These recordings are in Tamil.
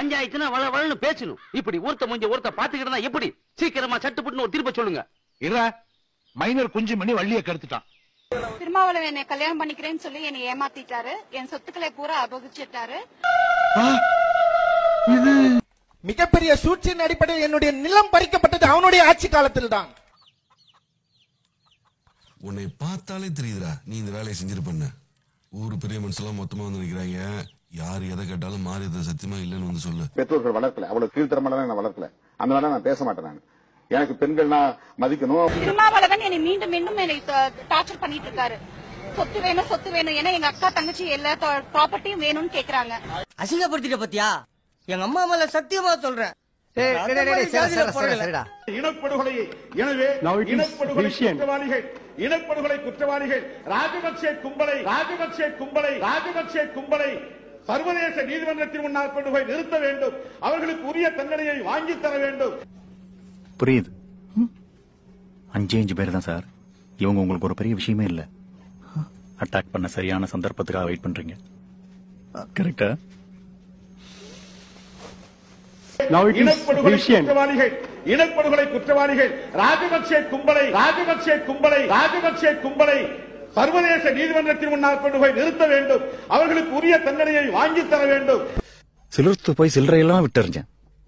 பஞ்சாயத்துனா வள வளன்னு பேசணும் இப்படி ஒருத்த முடிஞ்ச ஒருத்த பாத்துக்கிட்டா எப்படி சீக்கிரமா சட்டுப்புட்டுன்னு ஒரு தீர்ப்பை சொல்லுங்க இற மைனர் குஞ்சு மணி வள்ளிய கெடுத்துட்டான் திருமாவளவன் என்னை கல்யாணம் பண்ணிக்கிறேன்னு சொல்லி என்னை ஏமாத்திட்டாரு என் சொத்துக்களை பூரா அபகரிச்சிட்டாரு மிகப்பெரிய சூழ்ச்சியின் அடிப்படையில் என்னுடைய நிலம் பறிக்கப்பட்டது அவனுடைய ஆட்சி காலத்தில் தான் உன்னை பார்த்தாலே தெரியுதுடா நீ இந்த வேலையை செஞ்சிருப்பண்ண ஊரு பெரிய மனுஷெல்லாம் மொத்தமா வந்து நிக்கிறாங்க யார் எதை கேட்டாலும் மாறி அதை சத்தியமா இல்லைன்னு வந்து சொல்லு பெற்றோர்கள் வளர்க்கல அவ்வளவு கீழ்த்தரமான நான் வளர்க்கல அந்த மாதிரி நான் பேச மாட்டேன் நான் எனக்கு பெண்கள்னா மதிக்கணும் திருமாவளவன் என்னை மீண்டும் மீண்டும் என்னை டார்ச்சர் பண்ணிட்டு இருக்காரு சொத்து வேணும் சொத்து வேணும் ஏன்னா எங்க அக்கா தங்கச்சி எல்லா ப்ராப்பர்ட்டியும் வேணும்னு கேக்குறாங்க அசிங்கப்படுத்திட்ட பத்தியா எங்க அம்மா மேல சத்தியமா சொல்றேன் இனப்படுகொலையை எனவே இனப்படுகொலை குற்றவாளிகள் இனப்படுகொலை குற்றவாளிகள் ராஜபக்சே கும்பலை ராஜபக்சே கும்பலை ராஜபக்சே கும்பலை சர்வதேச நீதிமன்றத்தின் முன்னால் கொண்டு போய் நிறுத்த வேண்டும் அவர்களுக்கு உரிய தண்டனையை வாங்கி தர வேண்டும் புரியுது அஞ்சு அஞ்சு பேர் தான் சார் இவங்க உங்களுக்கு ஒரு பெரிய விஷயமே இல்ல அட்டாக் பண்ண சரியான சந்தர்ப்பத்துக்காக வெயிட் பண்றீங்க கரெக்டா இனப்படுகொலை குற்றவாளிகள் இனப்படுகொலை குற்றவாளிகள் ராஜபக்சே கும்பலை ராஜபக்சே கும்பலை ராஜபக்சே கும்பலை சர்வதேச நீதிமன்றத்தின் முன்னால் கொண்டு போய் நிறுத்த வேண்டும் அவர்களுக்கு உரிய தண்டனையை வாங்கி தர வேண்டும் சிலிர்த்து போய் சில்லறையெல்லாம் விட்டுறிஞ்சேன்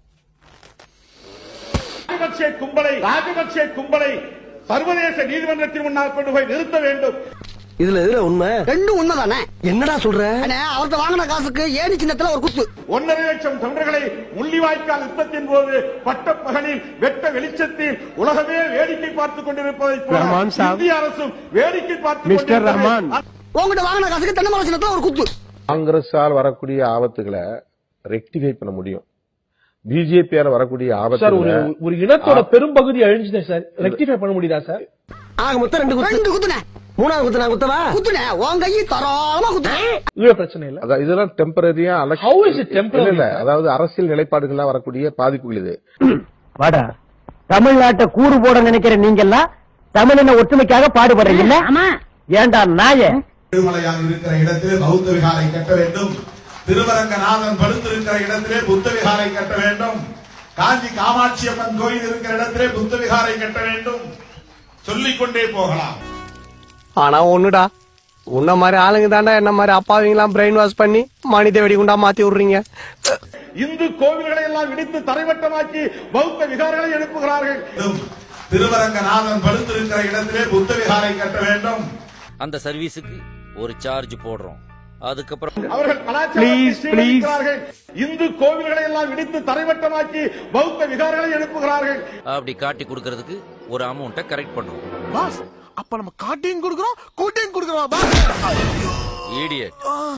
ராஜபக்சே கும்பலை ராஜபக்சே கும்பலை சர்வதேச நீதிமன்றத்தின் முன்னால் கொண்டு போய் நிறுத்த வேண்டும் இதுல எதுல உண்மை ரெண்டும் உண்மைதானே என்னடா சொல்ற அவர்கிட்ட வாங்கின காசுக்கு ஏணி சின்னத்துல ஒரு குத்து ஒன்றரை லட்சம் தொண்டர்களை முள்ளிவாய்க்கால் யுத்தத்தின் போது பட்ட பகலில் வெட்ட வெளிச்சத்தில் உலகமே வேடிக்கை பார்த்துக் கொண்டிருப்பதை போல இந்திய அரசும் வேடிக்கை பார்த்து மிஸ்டர் ரஹ்மான் உங்ககிட்ட வாங்கின காசுக்கு தென்னை மரம் சின்னத்துல ஒரு குத்து காங்கிரஸால் வரக்கூடிய ஆபத்துகளை ரெக்டிஃபை பண்ண முடியும் பிஜேபியால வரக்கூடிய சார் ஒரு ஒரு இனத்தோட பெரும்பகுதி அழிஞ்சுட்டேன் சார் ரெக்டிஃபை பண்ண முடியுதா சார் ஆக மொத்தம் ரெண்டு குத்து ரெண்டு குத்துனே மூணாவது குத்து நான் குத்தவா குத்துனே உன் கையை தாராளமா குத்துனே இது பிரச்சனை இல்ல அதான் இதெல்லாம் டெம்பரரியா How is it temporary, இல்ல sir? அதாவது அரசியல் நிலைப்பாடுகள்லாம் வரக்கூடிய பாதிப்புகள் இது வாடா தமிழ்நாட்டை கூறு போட நினைக்கிற நீங்க எல்லாம் தமிழின ஒற்றுமைக்காக பாடுபடுறீங்கல்ல ஏண்டா நாய திருமலையாக இருக்கிற இடத்திலே பௌத்த விகாரை கட்ட வேண்டும் திருவரங்கநாதன் படுத்திருக்கிற இடத்திலே புத்த விகாரை கட்ட வேண்டும் காஞ்சி காமாட்சி அம்மன் கோயில் இருக்கிற இடத்திலே புத்த விகாரை கட்ட வேண்டும் சொல்லிக் கொண்டே போகலாம் ஆனா ஒண்ணுடா உன்ன மாதிரி ஆளுங்க தாண்டா என்ன மாதிரி அப்பாவிங்களாம் பிரெயின் வாஷ் பண்ணி மனித வெடிகுண்டா மாத்தி விடுறீங்க இந்து கோவில்களை எல்லாம் இடித்து தரைவட்டமாக்கி பௌத்த விகாரங்களை எழுப்புகிறார்கள் திருவரங்கநாதன் படுத்திருக்கிற இடத்திலே புத்த விகாரை கட்ட வேண்டும் அந்த சர்வீஸுக்கு ஒரு சார்ஜ் போடுறோம் அதுக்கப்புறம் அவர்கள் கலாச்சாரத்தை சீரழிக்கிறார்கள் இந்து கோவில்களை எல்லாம் இடித்து தரைவட்டமாக்கி பௌத்த விகாரங்களை எழுப்புகிறார்கள் அப்படி காட்டி கொடுக்கறதுக்கு ஒரு அமௌண்ட்டை கரெக்ட் பண்ணுவோம் பாஸ் அப்ப நம்ம காட்டையும் கொடுக்கிறோம் கூட்டையும் கொடுக்கிறோம் பாஸ் ஈடியட்